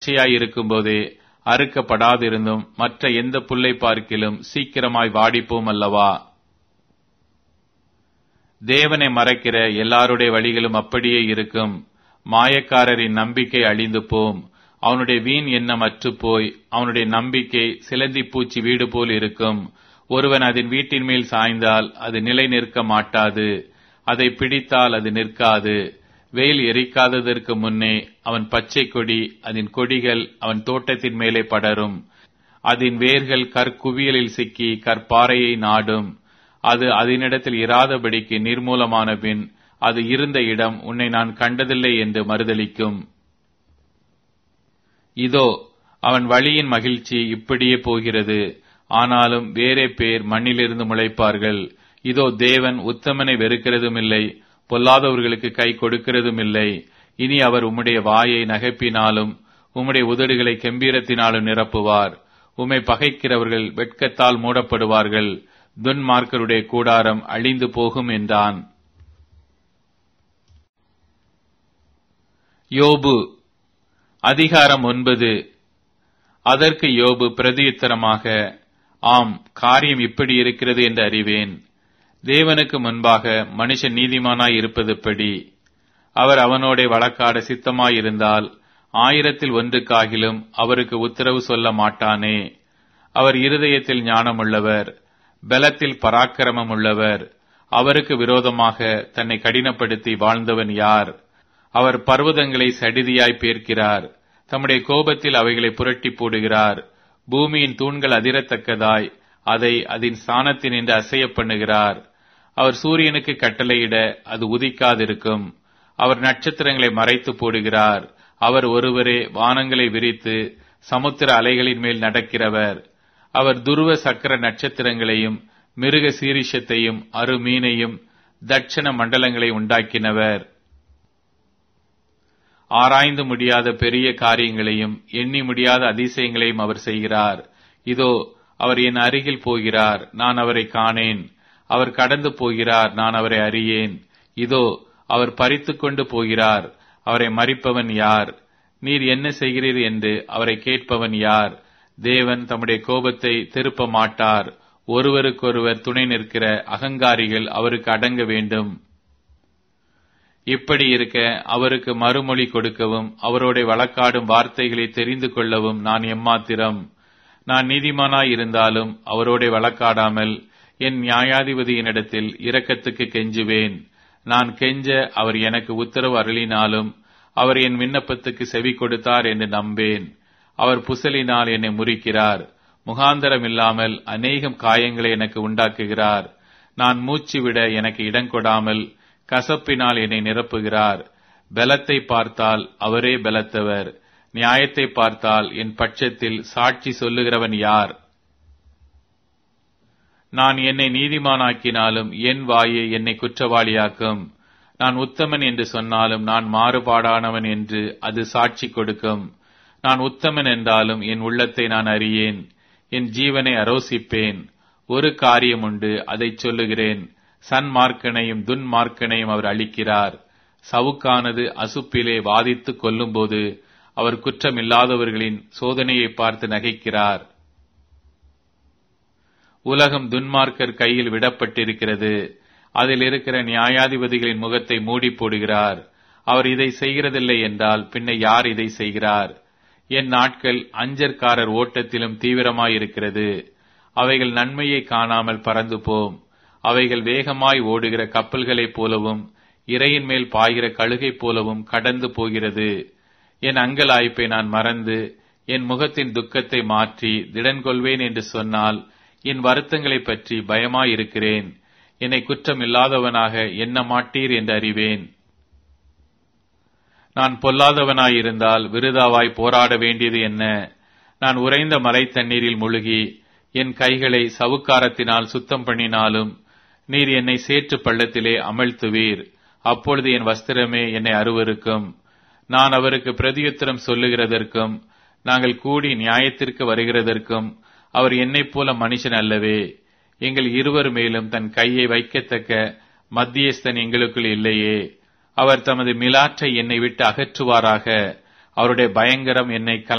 பச்சையாய் இருக்கும்போதே அறுக்கப்படாதிருந்தும் மற்ற எந்த புல்லை பார்க்கிலும் சீக்கிரமாய் வாடிப்போம் அல்லவா தேவனை மறைக்கிற எல்லாருடைய வழிகளும் அப்படியே இருக்கும் மாயக்காரரின் நம்பிக்கை அழிந்து போம் அவனுடைய வீண் எண்ணம் அற்று போய் அவனுடைய நம்பிக்கை சிலந்தி பூச்சி வீடு போல் இருக்கும் ஒருவன் அதன் வீட்டின் மேல் சாய்ந்தால் அது நிலை நிற்க மாட்டாது அதை பிடித்தால் அது நிற்காது வெயில் எரிக்காததற்கு முன்னே அவன் பச்சை கொடி அதன் கொடிகள் அவன் தோட்டத்தின் மேலே படரும் அதன் வேர்கள் கற்குவியலில் சிக்கி கற்பாறையை நாடும் அது அதனிடத்தில் இராதபடிக்கு நிர்மூலமான பின் அது இருந்த இடம் உன்னை நான் கண்டதில்லை என்று மறுதளிக்கும் இதோ அவன் வழியின் மகிழ்ச்சி இப்படியே போகிறது ஆனாலும் வேறே பேர் மண்ணிலிருந்து முளைப்பார்கள் இதோ தேவன் உத்தமனை வெறுக்கிறதும் இல்லை பொல்லாதவர்களுக்கு கை கொடுக்கிறதும் இல்லை இனி அவர் உம்முடைய வாயை நகைப்பினாலும் உம்முடைய உதடுகளை கெம்பீரத்தினாலும் நிரப்புவார் உம்மை பகைக்கிறவர்கள் வெட்கத்தால் மூடப்படுவார்கள் துன்மார்க்கருடைய கூடாரம் அழிந்து போகும் என்றான் யோபு அதிகாரம் ஒன்பது அதற்கு யோபு பிரதியுத்தரமாக ஆம் காரியம் இப்படி இருக்கிறது என்று அறிவேன் தேவனுக்கு முன்பாக மனுஷன் நீதிமானாய் இருப்பதுப்படி அவர் அவனோட வழக்காட சித்தமாயிருந்தால் ஆயிரத்தில் ஒன்றுக்காகிலும் அவருக்கு உத்தரவு சொல்ல மாட்டானே அவர் இருதயத்தில் ஞானமுள்ளவர் பலத்தில் பராக்கிரமம் உள்ளவர் அவருக்கு விரோதமாக தன்னை கடினப்படுத்தி வாழ்ந்தவன் யார் அவர் பர்வதங்களை சடிதியாய் பேர்க்கிறார் தம்முடைய கோபத்தில் அவைகளை புரட்டி போடுகிறார் பூமியின் தூண்கள் அதிரத்தக்கதாய் அதை அதன் ஸ்தானத்தினின்று அசைய பண்ணுகிறார் அவர் சூரியனுக்கு கட்டளையிட அது உதிக்காதிருக்கும் அவர் நட்சத்திரங்களை மறைத்து போடுகிறார் அவர் ஒருவரே வானங்களை விரித்து சமுத்திர அலைகளின் மேல் நடக்கிறவர் அவர் துருவ சக்கர நட்சத்திரங்களையும் மிருக சீரிஷத்தையும் அருமீனையும் தட்சண மண்டலங்களை உண்டாக்கினவர் ஆராய்ந்து முடியாத பெரிய காரியங்களையும் எண்ணி முடியாத அதிசயங்களையும் அவர் செய்கிறார் இதோ அவர் என் அருகில் போகிறார் நான் அவரை காணேன் அவர் கடந்து போகிறார் நான் அவரை அறியேன் இதோ அவர் பறித்து கொண்டு போகிறார் அவரை மறிப்பவன் யார் நீர் என்ன செய்கிறீர் என்று அவரை கேட்பவன் யார் தேவன் தம்முடைய கோபத்தை திருப்ப மாட்டார் ஒருவருக்கொருவர் துணை நிற்கிற அகங்காரிகள் அவருக்கு அடங்க வேண்டும் இப்படி இருக்க அவருக்கு மறுமொழி கொடுக்கவும் அவரோட வழக்காடும் வார்த்தைகளை தெரிந்து கொள்ளவும் நான் எம்மாத்திரம் நான் நீதிமானாய் இருந்தாலும் அவரோட வழக்காடாமல் என் நியாயாதிபதியினிடத்தில் இரக்கத்துக்கு கெஞ்சுவேன் நான் கெஞ்ச அவர் எனக்கு உத்தரவு அருளினாலும் அவர் என் விண்ணப்பத்துக்கு செவி கொடுத்தார் என்று நம்பேன் அவர் புசலினால் என்னை முறிக்கிறார் முகாந்தரம் இல்லாமல் அநேகம் காயங்களை எனக்கு உண்டாக்குகிறார் நான் மூச்சு விட எனக்கு இடம் கொடாமல் கசப்பினால் என்னை நிரப்புகிறார் பலத்தை பார்த்தால் அவரே பலத்தவர் நியாயத்தை பார்த்தால் என் பட்சத்தில் சாட்சி சொல்லுகிறவன் யார் நான் என்னை நீதிமானாக்கினாலும் என் வாயே என்னை குற்றவாளியாக்கும் நான் உத்தமன் என்று சொன்னாலும் நான் மாறுபாடானவன் என்று அது சாட்சி கொடுக்கும் நான் உத்தமன் என்றாலும் என் உள்ளத்தை நான் அறியேன் என் ஜீவனை அரோசிப்பேன் ஒரு காரியம் உண்டு அதைச் சொல்லுகிறேன் சன்மார்க்கனையும் துன்மார்க்கனையும் அவர் அளிக்கிறார் சவுக்கானது அசுப்பிலே வாதித்து கொல்லும்போது அவர் குற்றமில்லாதவர்களின் சோதனையை பார்த்து நகைக்கிறார் உலகம் துன்மார்க்கர் கையில் விடப்பட்டிருக்கிறது அதில் இருக்கிற நியாயாதிபதிகளின் முகத்தை மூடி போடுகிறார் அவர் இதை செய்கிறதில்லை என்றால் பின்ன யார் இதை செய்கிறார் என் நாட்கள் அஞ்சற்காரர் ஓட்டத்திலும் தீவிரமாயிருக்கிறது அவைகள் நன்மையை காணாமல் பறந்து போம் அவைகள் வேகமாய் ஓடுகிற கப்பல்களைப் போலவும் இறையின் மேல் பாய்கிற கழுகைப் போலவும் கடந்து போகிறது என் அங்கலாய்ப்பை நான் மறந்து என் முகத்தின் துக்கத்தை மாற்றி திடன் கொள்வேன் என்று சொன்னால் என் வருத்தங்களைப் பற்றி பயமாயிருக்கிறேன் என்னை குற்றம் இல்லாதவனாக எண்ண மாட்டீர் என்று அறிவேன் நான் பொல்லாதவனாயிருந்தால் விருதாவாய் போராட வேண்டியது என்ன நான் உறைந்த மலை தண்ணீரில் முழுகி என் கைகளை சவுக்காரத்தினால் சுத்தம் பண்ணினாலும் நீர் என்னை சேற்று பள்ளத்திலே அமழ்த்துவீர் அப்பொழுது என் வஸ்திரமே என்னை அருவருக்கும் நான் அவருக்கு பிரதியுத்தரம் சொல்லுகிறதற்கும் நாங்கள் கூடி நியாயத்திற்கு வருகிறதற்கும் அவர் என்னைப் போல மனுஷன் அல்லவே எங்கள் இருவர் மேலும் தன் கையை வைக்கத்தக்க மத்தியஸ்தன் எங்களுக்குள் இல்லையே அவர் தமது மிலாற்றை என்னை விட்டு அகற்றுவாராக அவருடைய பயங்கரம் என்னை